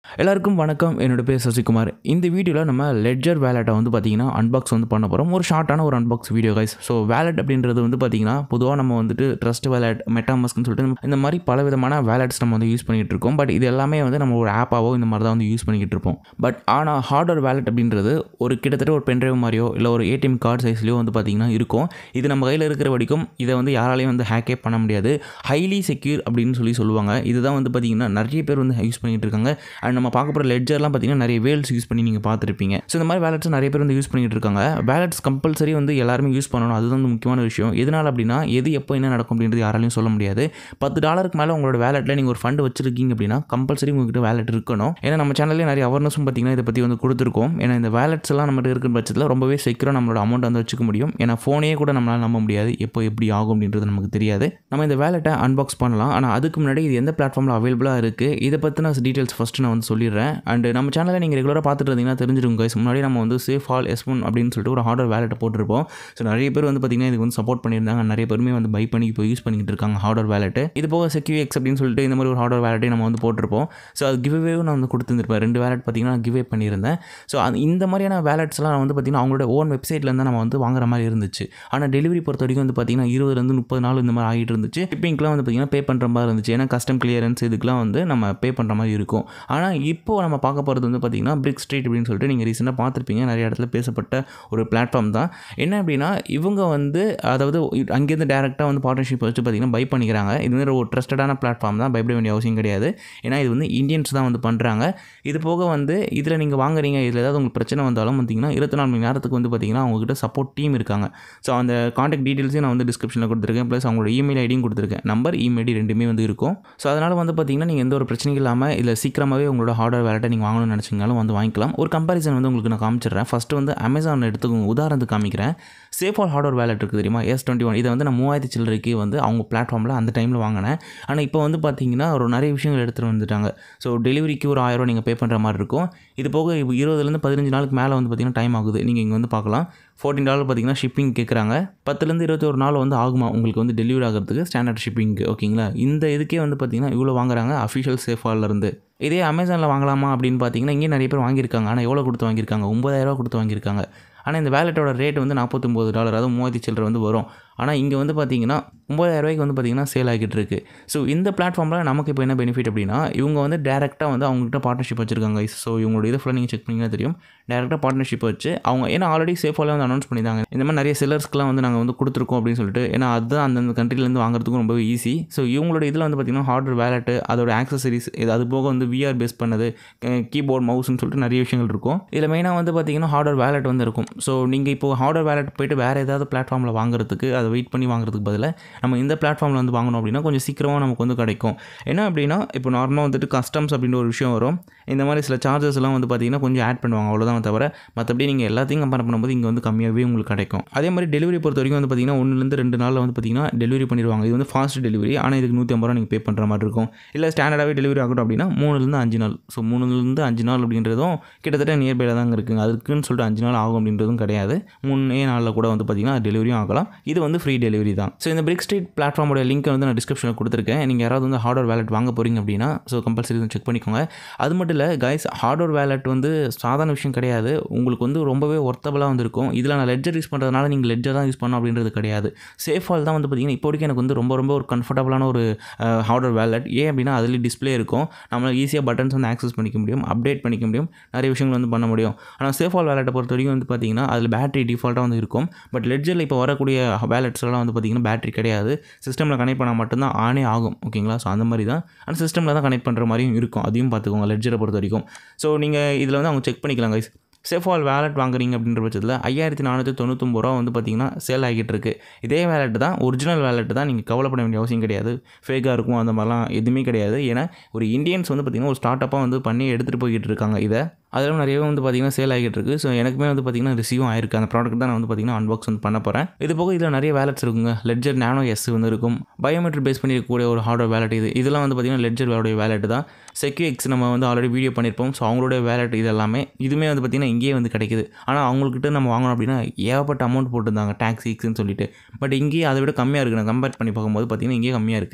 எல்லாருக்கும் வணக்கம் என்னோட பேர் சசிகுமார் இந்த வீடியோவில் நம்ம லெட்ஜர் வேலெட்டை வந்து பார்த்தீங்கன்னா அன்பாக்ஸ் வந்து பண்ண போகிறோம் ஒரு ஷார்ட்டான ஒரு unbox video guys so wallet அப்படின்றது வந்து பார்த்தீங்கன்னா பொதுவாக நம்ம வந்துட்டு ட்ரஸ்ட் வேலெட் மெட்டாமஸ்க்னு சொல்லிட்டு இந்த மாதிரி பல விதமான வேலெட்ஸ் நம்ம வந்து யூஸ் பண்ணிகிட்டு இருக்கோம் பட் இது எல்லாமே வந்து நம்ம ஒரு ஆப்பாவோ இந்த மாதிரி தான் வந்து யூஸ் பண்ணிக்கிட்டு இருப்போம் பட் ஆனால் ஹார்ட்வேர் வேலெட் அப்படின்றது ஒரு கிட்டத்தட்ட ஒரு பென்ட்ரைவ் மாதிரியோ இல்லை ஒரு ஏடிஎம் கார்டு சைஸ்லையோ வந்து பார்த்தீங்கன்னா இருக்கும் இது நம்ம கையில் இருக்கிற வரைக்கும் இதை வந்து யாராலையும் வந்து ஹேக்கே பண்ண முடியாது ஹைலி செக்யூர் அப்படின்னு சொல்லி சொல்லுவாங்க இதுதான் வந்து பார்த்தீங்கன்னா நிறைய பேர் வந்து யூஸ் பண்ணிகிட்டு இருக்காங்க அண்ட் நம்ம பார்க்க போகிற லெட்ஜர்லாம் பார்த்தீங்கன்னா நிறைய வேல்ஸ் யூஸ் பண்ணி நீங்கள் பார்த்துருப்பீங்க ஸோ இந்த மாதிரி வேலட்ஸ் நிறைய பேர் வந்து யூஸ் பண்ணிட்டு இருக்காங்க வேலட்ஸ் கம்பல்சரி வந்து எல்லாருமே யூஸ் பண்ணணும் அதுதான் வந்து முக்கியமான விஷயம் எதனால் அப்படின்னா எது எப்போ என்ன நடக்கும் அப்படின்றது யாராலையும் சொல்ல முடியாது பத்து டாலருக்கு மேலே உங்களோட வேலெட்டில் நீங்கள் ஒரு ஃபண்ட் வச்சிருக்கீங்க அப்படின்னா கம்பல்சரி உங்ககிட்ட வேலெட் இருக்கணும் ஏன்னா நம்ம சேனல்லே நிறைய அவேர்னஸும் பார்த்தீங்கன்னா இதை பற்றி வந்து கொடுத்துருக்கோம் ஏன்னா இந்த வேலட்ஸ் எல்லாம் நம்மகிட்ட இருக்கிற பட்சத்தில் ரொம்பவே செக்யூராக நம்மளோட அமௌண்ட் வந்து வச்சுக்க முடியும் ஏன்னா ஃபோனே கூட நம்மளால் நம்ப முடியாது எப்போ எப்படி ஆகும் அப்படின்றது நமக்கு தெரியாது நம்ம இந்த வேலெட்டை அன்பாக்ஸ் பண்ணலாம் ஆனால் அதுக்கு முன்னாடி இது எந்த பிளாட்ஃபார்மில் அவைலபிளாக இருக்குது இதை பற்றின டீட்டெயில்ஸ் ஃபஸ்ட்டு நான் வந்து சொல்லிடுறேன் அண்ட் நம்ம சேனலில் நீங்கள் ரெகுலராக பார்த்துட்டு இருந்தீங்கன்னா தெரிஞ்சிருக்கும் guys முன்னாடி நம்ம வந்து சேஃப் ஆல் எஸ் ஒன் அப்படின்னு சொல்லிட்டு ஒரு ஹார்ட்வேர் வேலெட்டை போட்டிருப்போம் ஸோ நிறைய பேர் வந்து பார்த்தீங்கன்னா இதுக்கு வந்து சப்போர்ட் பண்ணியிருந்தாங்க நிறைய பேருமே வந்து பை பண்ணி இப்போ யூஸ் பண்ணிக்கிட்டு இருக்காங்க ஹார்ட்வேர் வேலெட்டு இது போக செக்யூ எக்ஸ் அப்படின்னு சொல்லிட்டு இந்த மாதிரி ஒரு ஹார்ட்வேர் வேலெட்டை நம்ம வந்து போட்டிருப்போம் ஸோ அது கிவ்வேவும் நான் வந்து கொடுத்துருப்பேன் ரெண்டு வேலெட் பார்த்தீங்கன்னா கிவ்வே பண்ணியிருந்தேன் ஸோ அது இந்த மாதிரியான வேலெட்ஸ்லாம் நான் வந்து பார்த்தீங்கன்னா அவங்களோட ஓன் வெப்சைட்லேருந்து நம்ம வந்து வாங்குற மாதிரி இருந்துச்சு ஆனால் டெலிவரி பொறுத்த வரைக்கும் வந்து பார்த்தீங்கன்னா இருபதுலேருந்து முப்பது நாள் இந்த மாதிரி ஆகிட்டு இருந்துச்சு ஷிப்பிங்க்குலாம் வந்து பார்த்தீங்கன்னா பே பண்ணுற மாதிரி இருந்துச்சு ஏன்னா கஸ்டம் கிளியரன்ஸ் இதுக்கெலாம் வந்து நம்ம பே பண்ணுற மாதிரி இருக்கும் ஆனால் இப்போ நம்ம பார்க்க போகிறது வந்து பார்த்தீங்கன்னா பிரிக் ஸ்ட்ரீட் அப்படின்னு சொல்லிட்டு நீங்கள் ரீசெண்டாக பார்த்துருப்பீங்க நிறைய இடத்துல பேசப்பட்ட ஒரு பிளாட்ஃபார்ம் தான் என்ன அப்படின்னா இவங்க வந்து அதாவது அங்கேருந்து டேரெக்டாக வந்து பார்ட்னர்ஷிப் வச்சு பார்த்தீங்கன்னா பை பண்ணிக்கிறாங்க இது வந்து ஒரு ட்ரஸ்டடான பிளாட்ஃபார்ம் தான் பயப்பட வேண்டிய அவசியம் கிடையாது ஏன்னா இது வந்து இந்தியன்ஸ் தான் வந்து பண்ணுறாங்க இது போக வந்து இதில் நீங்கள் வாங்குறீங்க இதில் ஏதாவது உங்களுக்கு பிரச்சனை வந்தாலும் பார்த்தீங்கன்னா இருபத்தி நாலு மணி நேரத்துக்கு வந்து பார்த்தீங்கன்னா அவங்ககிட்ட சப்போர்ட் டீம் இருக்காங்க ஸோ அந்த காண்டாக்ட் டீட்டெயில்ஸையும் நான் வந்து டிஸ்கிரிப்ஷனில் கொடுத்துருக்கேன் ப்ளஸ் அவங்களோட இமெயில் ஐடியும் கொடுத்துருக்கேன் நம்பர் இமெயில் ஐடி ரெண்டுமே வந்து இருக்கும் ஸோ அதனால் வந்து பார்த்தீங்கன்னா நீங்கள் எந்த ஒரு பிரச்சனையும் இல்லாமல் இல்லை சீக்கிரமாகவே உங்களோட ஹார்ட்வேர் வேலட்டை நீங்கள் வாங்கணும்னு நினச்சிங்கனாலும் வந்து வாங்கிக்கலாம் ஒரு கம்பாரிசன் வந்து உங்களுக்கு நான் காமிச்சிடுறேன் ஃபஸ்ட்டு வந்து அமேசான் எடுத்துக்கோங்க உதாரணத்துக்கு காமிக்கிறேன் சேஃப் ஆல் ஹார்ட்வேர் வேலட் இருக்குது தெரியுமா எஸ் டுவெண்ட்டி ஒன் இதை வந்து நான் மூவாயிரத்தி சில்லறைக்கு வந்து அவங்க பிளாட்ஃபார்மில் அந்த டைமில் வாங்கினேன் ஆனால் இப்போ வந்து பார்த்தீங்கன்னா ஒரு நிறைய விஷயங்கள் எடுத்துகிட்டு வந்துட்டாங்க ஸோ டெலிவரிக்கு ஒரு ஆயிரம் நீங்கள் பே பண்ணுற மாதிரி இருக்கும் இது போக இப்போ இருபதுலேருந்து பதினஞ்சு நாளுக்கு மேலே வந்து பார்த்தீங்கன்னா டைம் ஆகுது நீங்கள் இங்கே வந்து பார்க்கலாம் ஃபோர்டீன் டாலர் பார்த்தீங்கன்னா ஷிப்பிங் கேட்குறாங்க பத்துலேருந்து இருபத்தொரு நாள் வந்து ஆகுமா உங்களுக்கு வந்து டெலிவரி ஆகிறதுக்கு ஸ்டாண்டர்ட் ஷிப்பிங் ஓகேங்களா இந்த இதுக்கே வந்து பார்த்தீங்கன்னா இவ்வளோ வாங்குறாங்க அஃபிஷியல் சேஃபாலேருந்து இதே அமேசானில் வாங்கலாமா அப்படின்னு பார்த்தீங்கன்னா இங்கே நிறைய பேர் வாங்கியிருக்காங்க ஆனால் எவ்வளோ கொடுத்து வாங்கியிருக்காங்க ஒம்பதாயிரரூவா கொடுத்து வாங்கியிருக்காங்க ஆனால் இந்த வேலெட்டோட ரேட் வந்து நாற்பத்தொம்போது டாலர் அதாவது மூவாயிரத்தி சில்லரை வந்து வரும் ஆனால் இங்கே வந்து பார்த்தீங்கன்னா ஒம்பதாயிரம் ரூபாய்க்கு வந்து பார்த்தீங்கன்னா சேல் ஆகிட்டு இருக்கு ஸோ இந்த பிளாட்ஃபார்மில் நமக்கு இப்போ என்ன பெனிஃபிட் அப்படின்னா இவங்க வந்து டேரெக்டாக வந்து அவங்ககிட்ட பார்ட்னர்ஷிப் வச்சிருக்காங்க ஸோ இவங்களோட இதை ஃபுல்லாக நீங்கள் செக் பண்ணிங்கன்னா தெரியும் டேரெக்டாக பார்ட்னர்ஷிப் வச்சு அவங்க ஏன்னா ஆல்ரெடி சேஃபாக வந்து அனௌன்ஸ் பண்ணியிருந்தாங்க இந்த மாதிரி நிறைய செல்லர்ஸ்க்குலாம் வந்து நாங்கள் வந்து கொடுத்துருக்கோம் அப்படின்னு சொல்லிட்டு ஏன்னா அதுதான் அந்தந்த கண்ட்ரிலேருந்து வாங்குறதுக்கும் ரொம்ப ஈஸி ஸோ இவங்களோட இதில் வந்து பார்த்தீங்கன்னா ஹார்ட்வேர் வேலெட்டு அதோட ஆக்சசரிஸ் இது அது போக வந்து விஆர் பேஸ் பண்ணது கீபோர்ட் மவுஸ்னு சொல்லிட்டு நிறைய விஷயங்கள் இருக்கும் இதில் மெயினாக வந்து பார்த்தீங்கன்னா ஹார்ட்வேர் வேலெட் வந்து இருக்கும் ஸோ நீங்கள் இப்போ ஹார்ட்வேர் வேலெட் போயிட்டு வேறு ஏதாவது பிளாட்ஃபார்மில் வாங்குறதுக்கு அதை வெயிட் பண்ணி வாங்குறதுக்கு பதிலாக நம்ம இந்த பிளாட்ஃபார்மில் வந்து வாங்கணும் அப்படின்னா கொஞ்சம் சீக்கிரமாக நமக்கு வந்து கிடைக்கும் என்ன அப்படின்னா இப்போ நார்மலாக வந்துட்டு கஸ்டம்ஸ் அப்படின்ற ஒரு விஷயம் வரும் இந்த மாதிரி சில சார்ஜஸ் எல்லாம் வந்து பார்த்தீங்கன்னா கொஞ்சம் ஆட் பண்ணுவாங்க அவ்வளோதான் தவிர மற்றபடி நீங்கள் எல்லாத்தையும் கம்பேர் பண்ணும்போது இங்கே வந்து கம்மியாகவே உங்களுக்கு கிடைக்கும் அதே மாதிரி டெலிவரி பொறுத்த வரைக்கும் வந்து பார்த்தீங்கன்னா ஒன்றுலேருந்து ரெண்டு நாளில் வந்து பார்த்தீங்கன்னா டெலிவரி பண்ணிடுவாங்க இது வந்து ஃபாஸ்ட் டெலிவரி ஆனால் இதுக்கு நூற்றி ஐம்பது ரூபா நீங்கள் பே பண்ணுற மாதிரி இருக்கும் இல்லை ஸ்டாண்டர்டாகவே டெலிவரி ஆகட்டும் அப்படின்னா மூணுலேருந்து அஞ்சு நாள் ஸோ மூணுலேருந்து அஞ்சு நாள் அப்படின்றதும் கிட்டத்தட்ட நியர்பையில் தாங்க இருக்குங்க அதுக்குன்னு சொல்லிட்டு அஞ்சு நாள் ஆகும் அப்படின்றதும் கிடையாது மூணே நாளில் கூட வந்து பார்த்தீங்கன்னா டெலிவரியும் ஆகலாம் இது வந்து ஃப்ரீ டெலிவரி தான் ஸோ இந்த பிரிக் ஸ்ட்ரீட் பிளாட்ஃபார்மோட லிங்க் வந்து நான் டிஸ்கிரிப்ஷனில் கொடுத்துருக்கேன் நீங்கள் யாராவது வந்து ஹார்ட்வேர் வேலெட் வாங்க போகிறீங்க அப்படின்னா ஸோ கம்பல்சரி செக் பண்ணிக்கோங்க அது மட்டும் இல்லை கைஸ் ஹார்ட்வேர் வேலெட் வந்து சாதாரண விஷயம் கிடையாது உங்களுக்கு வந்து ரொம்பவே ஒர்த்தபுளாக வந்து இருக்கும் இதில் நான் லெட்ஜர் யூஸ் பண்ணுறதுனால நீங்கள் லெட்ஜர் தான் யூஸ் பண்ணணும் அப்படின்றது கிடையாது சேஃபால் தான் வந்து பார்த்தீங்கன்னா இப்போ வரைக்கும் எனக்கு வந்து ரொம்ப ரொம்ப ஒரு கம்ஃபர்டபுளான ஒரு ஹார்ட்வேர் வேலெட் ஏன் அப்படின்னா அதில் டிஸ்பிளே இருக்கும் நம்மளால் ஈஸியாக பட்டன்ஸ் வந்து ஆக்சஸ் பண்ணிக்க முடியும் அப்டேட் பண்ணிக்க முடியும் நிறைய விஷயங்கள் வந்து பண்ண முடியும் ஆனால் சேஃபால் வேலெட்டை பொறுத்த வரைக்கும் வந்து பார்த்தீங்கன்னா அதில் பேட்டரி டிஃபால்ட்டாக வந்து இருக்கும் பட் லெட்ஜரில் இப்போ வரக்கூடிய வேலெட்ஸ்லாம் வந்து பார்த்தீங்கன்னா பேட்டரி கிடையாது சிஸ்டமில் கனெக்ட் பண்ணால் மட்டும்தான் ஆனே ஆகும் ஓகேங்களா ஸோ அந்த மாதிரி தான் ஆனால் சிஸ்டமில் தான் கனெக்ட் பண்ணுற மாதிரியும் இருக்கும் அதையும் பார்த்துக்கோங்க லெட்ஜரை பொறுத்த வரைக்கும் ஸோ நீங்கள் இதில் வந்து அவங்க செக் பண்ணிக்கலாம் கைஸ் சேஃபால் வேலெட் வாங்குறீங்க அப்படின்ற பட்சத்தில் ஐயாயிரத்தி நானூற்றி தொண்ணூத்தொம்பது ரூபா வந்து பார்த்தீங்கன்னா சேல் ஆகிட்டு இருக்கு இதே வேலெட் தான் ஒரிஜினல் வேலெட் தான் நீங்கள் கவலைப்பட வேண்டிய அவசியம் கிடையாது ஃபேக்காக இருக்கும் அந்த மாதிரிலாம் எதுவுமே கிடையாது ஏன்னா ஒரு இந்தியன்ஸ் வந்து பார்த்திங்கன்னா ஒரு ஸ்டார்ட் அப்பாக வந்து பண்ணி எடுத்துகிட்டு போய்கிட்டு இருக்காங்க இதை அதிலும் நிறையவே வந்து பார்த்திங்கன்னா சேல் ஆகிட்டு இருக்குது ஸோ எனக்குமே வந்து பார்த்திங்கன்னா ரிசீவும் ஆயிருக்கு அந்த ப்ராடக்ட் தான் நான் வந்து பார்த்திங்கன்னா அன்பாக்ஸ் வந்து பண்ண போகிறேன் இது போக இதில் நிறைய வேலட்ஸ் இருக்குங்க லெட்ஜர் நானோ எஸ் வந்து இருக்கும் பயோமெட்ரிக் பேஸ் பண்ணியிருக்கக்கூடிய ஒரு ஹார்ட்வேர் வேலட் இது இதெல்லாம் வந்து பார்த்திங்கன்னா லெட்ஜர் வேலோடைய வேலட் தான் செக்யூ எக்ஸ் நம்ம வந்து ஆல்ரெடி வீடியோ பண்ணியிருப்போம் ஸோ அவங்களுடைய வேலட் இது எல்லாமே இதுவுமே வந்து பார்த்திங்கன்னா இங்கேயே வந்து கிடைக்குது ஆனால் அவங்கக்கிட்ட நம்ம வாங்கணும் அப்படின்னா ஏகப்பட்ட அமௌண்ட் போட்டிருந்தாங்க டேக்ஸ் எக்ஸ்ன்னு சொல்லிட்டு பட் இங்கேயே அதை விட கம்மியாக இருக்குது நான் கம்பேர் பண்ணி பார்க்கும்போது பார்த்திங்கன்னா இங்கேயே கம்மியாக இருக்குது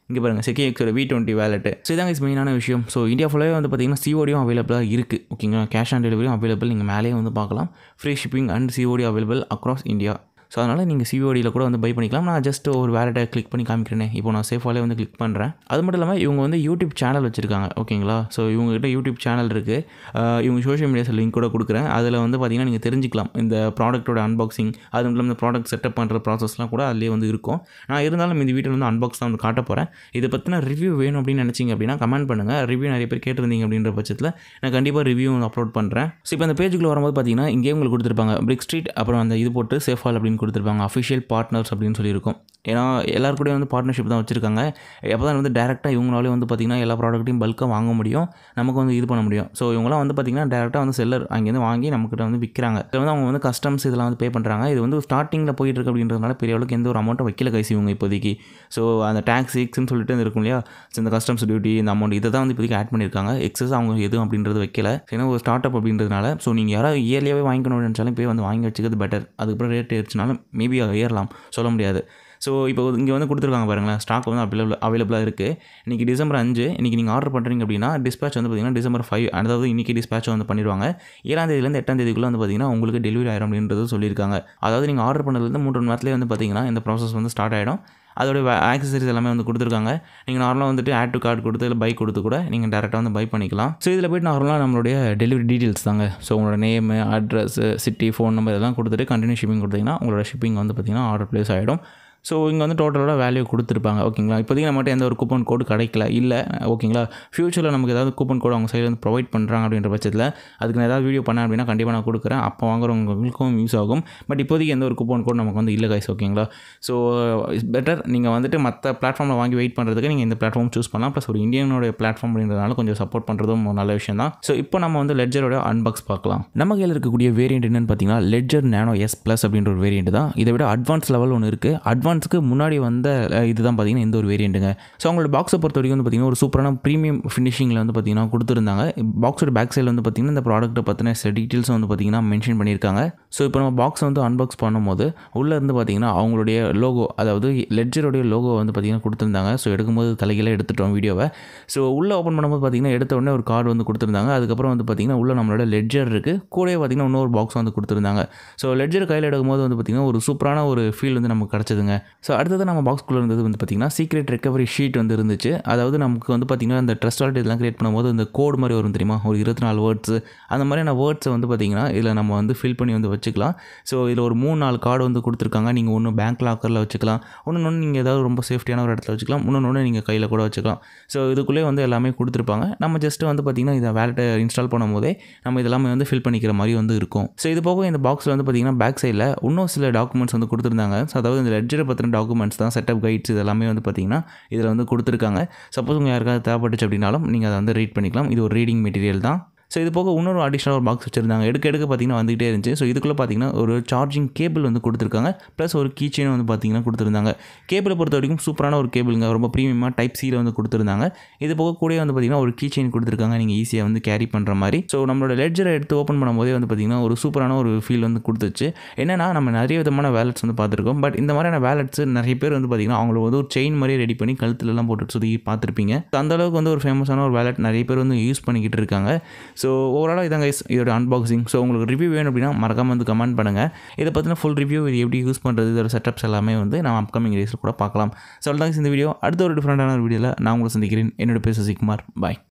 இங்கே பாருங்கள் செகி எக்ஸோட வி டுவெண்ட்டி வேலெட்டு ஸோ இதாங்க இஸ் மெயினான விஷயம் ஸோ இந்தியா ஃபுல்லாகவே வந்து பார்த்தீங்கன்னா சிஓடியும் அவைலபிளாக இருக்குது ஓகேங்களா கேஷ் ஆன் டெலிவரியும் அவைலபிள் நீங்கள் மேலேயே வந்து பார்க்கலாம் free shipping and COD available across India so அதனால் நீங்கள் சிஓடியில் கூட வந்து பை பண்ணிக்கலாம் நான் ஜஸ்ட் ஒரு வேலெட்டை கிளிக் பண்ணி காமிக்கிறேனே இப்போ நான் சேஃபாலே வந்து கிளிக் பண்ணுறேன் அது மட்டும் இல்லாமல் இவங்க வந்து யூடியூப் சேனல் வச்சுருக்காங்க ஓகேங்களா ஸோ இவங்ககிட்ட யூடியூப் சேனல் இருக்குது இவங்க சோஷியல் மீடியாஸில் லிங்க் கூட கொடுக்குறேன் அதில் வந்து பார்த்தீங்கன்னா நீங்கள் தெரிஞ்சிக்கலாம் இந்த ப்ராடக்ட்டோட அன்பாக்சிங் அது மட்டும் இல்லாமல் இந்த ப்ராடக்ட் செட்டப் பண்ணுற ப்ராசஸ்லாம் கூட அதிலே வந்து இருக்கும் நான் இருந்தாலும் இந்த வீட்டில் வந்து அன்பாக்ஸ் தான் வந்து காட்ட போகிறேன் இதை பற்றின ரிவ்யூ வேணும் அப்படின்னு நினச்சிங்க அப்படின்னா கமெண்ட் பண்ணுங்கள் ரிவ்யூ நிறைய பேர் கேட்டிருந்தீங்க அப்படின்ற பட்சத்தில் நான் கண்டிப்பாக ரிவ்யூ அப்லோட் பண்ணுறேன் ஸோ இப்போ அந்த பேஜுக்குள்ள வரும்போது பார்த்தீங்கன்னா இங்கே உங்களுக்கு கொடுத்துருப்பாங்க பிரிக் ஸ்ட்ரீட் அப்புறம் அந்த இது போட்டு சேஃபால் அப்படின்னு கொடுத்துருப்பாங்க அஃபிஷியல் பார்ட்னர்ஸ் அப்படின்னு சொல்லியிருக்கோம் ஏன்னா எல்லாரு கூடயும் வந்து பார்ட்னர்ஷிப் தான் வச்சுருக்காங்க எப்போ தான் வந்து டேரெக்டாக இவங்களாலே வந்து பார்த்திங்கன்னா எல்லா ப்ராடக்ட்டையும் பல்காக வாங்க முடியும் நமக்கு வந்து இது பண்ண முடியும் ஸோ இவங்களாம் வந்து பார்த்திங்கன்னா டேரெக்டாக வந்து செல்லர் அங்கேருந்து வாங்கி நம்மக்கிட்ட வந்து விற்கிறாங்க இதில் வந்து அவங்க வந்து கஸ்டம்ஸ் இதெல்லாம் வந்து பே பண்ணுறாங்க இது வந்து ஸ்டார்டிங்கில் போயிட்டு இருக்கு அப்படின்றதுனால பெரிய அளவுக்கு எந்த ஒரு அமௌண்ட்டும் வைக்கல கைசி இவங்க இப்போதைக்கு ஸோ அந்த டேக்ஸ் எக்ஸ்னு சொல்லிட்டு இருக்கும் இல்லையா ஸோ இந்த கஸ்டம்ஸ் டியூட்டி இந்த அமௌண்ட் இதை தான் வந்து இப்போதைக்கு ஆட் பண்ணியிருக்காங்க எக்ஸஸ் அவங்க எதுவும் அப்படின்றது வைக்கல ஏன்னா ஒரு ஸ்டார்ட் அப் அப்படின்றதுனால ஸோ நீங்கள் யாராவது இயர்லியாகவே வாங்கிக்கணும்னு நினச்சாலும் போய் வந்து வாங்கி வச்சுக்கிறது பெட்டர் அதுக்கப்புறம் ரேட் ஏறிச்சுனாலும் மேபி ஏறலாம் சொல்ல முடியாது ஸோ இப்போ இங்கே வந்து கொடுத்துருக்காங்க பாருங்களேன் ஸ்டாக் வந்து அவைலபிள் அவைலபிளாக இருக்குது இன்றைக்கி டிசம்பர் அஞ்சு இன்றைக்கி நீங்கள் ஆர்டர் பண்ணுறீங்க அப்படின்னா டிஸ்பேச் வந்து பார்த்திங்கன்னா டிசம்பர் ஃபைவ் அதாவது இன்றைக்கி டிஸ்பேச் வந்து பண்ணிடுவாங்க ஏழாம் தேதியிலேருந்து எட்டாம் தேதிக்குள்ளே வந்து பார்த்திங்கன்னா உங்களுக்கு டெலிவரி ஆயிரும் அப்படின்றது சொல்லியிருக்காங்க அதாவது நீங்கள் ஆர்டர் பண்ணதுலேருந்து மூன்று மணி நேரத்துலேயே வந்து பார்த்திங்கன்னா இந்த ப்ராசஸ் வந்து ஸ்டார்ட் ஆகிடும் அதோட ஆக்சசரிஸ் எல்லாமே வந்து கொடுத்துருக்காங்க நீங்கள் நார்மலாக வந்துட்டு ஆட் டு கார்டு கொடுத்து இல்லை பை கொடுத்து கூட நீங்கள் டேரெக்டாக வந்து பை பண்ணிக்கலாம் ஸோ இதில் போய்ட்டு நார்மலாக நம்மளுடைய டெலிவரி டீட்டெயில்ஸ் தாங்க ஸோ உங்களோட name address city phone number இதெல்லாம் கொடுத்துட்டு கண்டினியூ ஷிப்பிங் கொடுத்தீங்கன்னா உங்களோட ஷிப்பிங் வந்து பார்த்திங்கன்னா ஆர்டர் ப்ளேஸ் ஆகிடும் ஸோ இங்கே வந்து டோட்டலோட வேல்யூ கொடுத்துருப்பாங்க ஓகேங்களா இப்போதைக்கு நம்மகிட்ட எந்த ஒரு கூப்பன் கோடு கிடைக்கல இல்லை ஓகேங்களா ஃப்யூச்சரில் நமக்கு ஏதாவது கூப்பன் கோடு அவங்க சைடில் வந்து ப்ரொவைட் பண்ணுறாங்க அப்படின்ற பட்சத்தில் அதுக்கு நான் ஏதாவது வீடியோ பண்ணேன் அப்படின்னா கண்டிப்பாக நான் கொடுக்குறேன் அப்போ வாங்குறவங்களுக்கும் யூஸ் ஆகும் பட் இப்போதைக்கு எந்த ஒரு கூப்பன் கோட் நமக்கு வந்து இல்லை கைஸ் ஓகேங்களா ஸோ இட்ஸ் பெட்டர் நீங்கள் வந்துட்டு மற்ற பிளாட்ஃபார்மில் வாங்கி வெயிட் பண்ணுறதுக்கு நீங்கள் இந்த பிளாட்ஃபார்ம் சூஸ் பண்ணலாம் ப்ளஸ் ஒரு இந்தியனோட பிளாட்ஃபார்ம் அப்படின்றதுனால கொஞ்சம் சப்போர்ட் பண்ணுறதும் ஒரு நல்ல விஷயம் தான் ஸோ இப்போ நம்ம வந்து லெட்ஜரோட அன்பாக்ஸ் பார்க்கலாம் நம்ம கையில் இருக்கக்கூடிய வேரியண்ட் என்னென்னு பார்த்தீங்கன்னா லெட்ஜர் நேனோ எஸ் ப்ளஸ் அப்படின்ற ஒரு வேரியண்ட் தான் இதை விட அட்வான்ஸ் லெவல் ஒன்று இருக்குது அட்வான்ஸுக்கு முன்னாடி வந்த இதுதான் பார்த்தீங்கன்னா இந்த ஒரு வேரியண்ட்டுங்க ஸோ அவங்களோட பாக்ஸை பொறுத்த வரைக்கும் வந்து பார்த்தீங்கன்னா ஒரு சூப்பரான ப்ரீமியம் ஃபினிஷிங்கில் வந்து பார்த்தீங்கன்னா கொடுத்துருந்தாங்க பாக்ஸோட பேக் சைடில் வந்து பார்த்தீங்கன்னா இந்த ப்ராடக்ட்டை பற்றின சில டீட்டெயில்ஸும் வந்து பார்த்தீங்கன்னா மென்ஷன் பண்ணியிருக்காங்க ஸோ இப்போ நம்ம பாக்ஸை வந்து அன்பாக்ஸ் பண்ணும்போது உள்ளே இருந்து பார்த்தீங்கன்னா அவங்களுடைய லோகோ அதாவது லெட்ஜருடைய லோகோ வந்து பார்த்தீங்கன்னா கொடுத்துருந்தாங்க ஸோ எடுக்கும்போது தலைகீழ எடுத்துட்டோம் வீடியோவை ஸோ உள்ளே ஓப்பன் பண்ணும்போது பார்த்தீங்கன்னா எடுத்த உடனே ஒரு கார்டு வந்து கொடுத்துருந்தாங்க அதுக்கப்புறம் வந்து பார்த்தீங்கன்னா உள்ள நம்மளோட லெட்ஜர் இருக்குது கூடவே பார்த்தீங்கன்னா இன்னொரு பாக்ஸ் வந்து கொடுத்துருந்தாங்க ஸோ லெட்ஜர் கையில் எடுக்கும்போது வந்து பார்த்தீங்கன்னா ஒரு சூப்பரான ஒரு ஃபீல் வந்து நமக்கு கிடச்சிதுங்க ஸோ அடுத்தது நம்ம பாக்ஸ்குள்ளே இருந்தது வந்து பார்த்திங்கன்னா சீக்ரெட் ரெக்கவரி ஷீட் வந்து இருந்துச்சு அதாவது நமக்கு வந்து பார்த்திங்கன்னா இந்த ட்ரஸ்ட் வாலெட் இதெல்லாம் கிரியேட் பண்ணும்போது இந்த கோடு மாதிரி வரும் தெரியுமா ஒரு இருபத்தி நாலு வேர்ட்ஸ் அந்த மாதிரியான வேர்ட்ஸை வந்து பார்த்திங்கன்னா இதில் நம்ம வந்து ஃபில் பண்ணி வந்து வச்சுக்கலாம் ஸோ இதில் ஒரு மூணு நாலு கார்டு வந்து கொடுத்துருக்காங்க நீங்கள் ஒன்று பேங்க் லாக்கரில் வச்சுக்கலாம் ஒன்று ஒன்று நீங்கள் ஏதாவது ரொம்ப சேஃப்டியான ஒரு இடத்துல வச்சுக்கலாம் இன்னொன்று ஒன்று நீங்கள் கையில் கூட வச்சுக்கலாம் ஸோ இதுக்குள்ளே வந்து எல்லாமே கொடுத்துருப்பாங்க நம்ம ஜஸ்ட்டு வந்து பார்த்திங்கன்னா இதை வேலெட்டை இன்ஸ்டால் பண்ணும்போதே நம்ம இதெல்லாமே வந்து ஃபில் பண்ணிக்கிற மாதிரி வந்து இருக்கும் ஸோ இது போக இந்த பாக்ஸில் வந்து பார்த்திங்கன்னா பேக் சைடில் இன்னும் சில டாக்குமெண்ட்ஸ் வந்து கொடுத்துருந்தாங்க ஸோ அதாவது இந்த லெட்ஜரை பற்றின டாக்குமெண்ட்ஸ் தான் செட்டப் கைட்ஸ் இதெல்லாமே வந்து பார்த்திங்கன்னா இதில் வந்து கொடுத்துருக்காங்க சப்போஸ் உங்கள் யாருக்காவது தேவைப்பட்டுச்சு அப்படின்னாலும் நீங்கள் அதை வந்து ரீட் பண்ணிக்கலாம் இது ஒரு ரீடிங் மெட்டீரியல் தான் ஸோ இது போக இன்னொரு அடிஷ்னல் ஒரு பாக்ஸ் வச்சுருந்தாங்க எடுக்க எடுக்க பார்த்தீங்கன்னா வந்துகிட்டே இருந்துச்சு ஸோ இதுக்குள்ளே பார்த்தீங்கன்னா ஒரு சார்ஜிங் கேபிள் வந்து கொடுத்துருக்காங்க ப்ளஸ் ஒரு கீச்சைன் வந்து பார்த்தீங்கன்னா கொடுத்துருந்தாங்க கேபிளை பொறுத்த வரைக்கும் சூப்பரான ஒரு கேபிளுங்க ரொம்ப ப்ரீமியமாக டைப் சியில் வந்து கொடுத்துருந்தாங்க இது போக கூட வந்து பார்த்தீங்கன்னா ஒரு கீச்சைன் கொடுத்துருக்காங்க நீங்கள் ஈஸியாக வந்து கேரி பண்ணுற மாதிரி ஸோ நம்மளோட லெட்ஜரை எடுத்து ஓப்பன் பண்ணும்போதே வந்து பார்த்தீங்கன்னா ஒரு சூப்பரான ஒரு ஃபீல் வந்து கொடுத்துச்சு என்னன்னா நம்ம நிறைய விதமான வேலட்ஸ் வந்து பார்த்துருக்கோம் பட் இந்த மாதிரியான வேலட்ஸ் நிறைய பேர் வந்து பார்த்தீங்கன்னா அவங்கள வந்து ஒரு செயின் மாதிரி ரெடி பண்ணி கழுத்துலலாம் போட்டு சுற்றி பார்த்துருப்பீங்க அந்த அளவுக்கு வந்து ஒரு ஃபேமஸான ஒரு வேலட் நிறைய பேர் வந்து யூஸ் பண்ணிக்கிட்டு இருக்காங்க ஸோ ஓவராலாக இதாங்க guys இதோட அன்பாக்சிங் ஸோ உங்களுக்கு ரிவ்யூ வேணும் அப்படின்னா மறக்காம வந்து கமெண்ட் பண்ணுங்கள் இதை பற்றின ஃபுல் ரிவ்யூ இது எப்படி யூஸ் பண்ணுறது இதோட செட்டப்ஸ் எல்லாமே வந்து நம்ம அப்கமிங் டேஸில் கூட பார்க்கலாம் ஸோ அவ்வளோதாங்க இந்த வீடியோ அடுத்த ஒரு டிஃப்ரெண்டான ஒரு வீடியோவில் நான் உங்களை சந்திக்கிறேன் என்னோட பேர் சசிகுமார் பாய்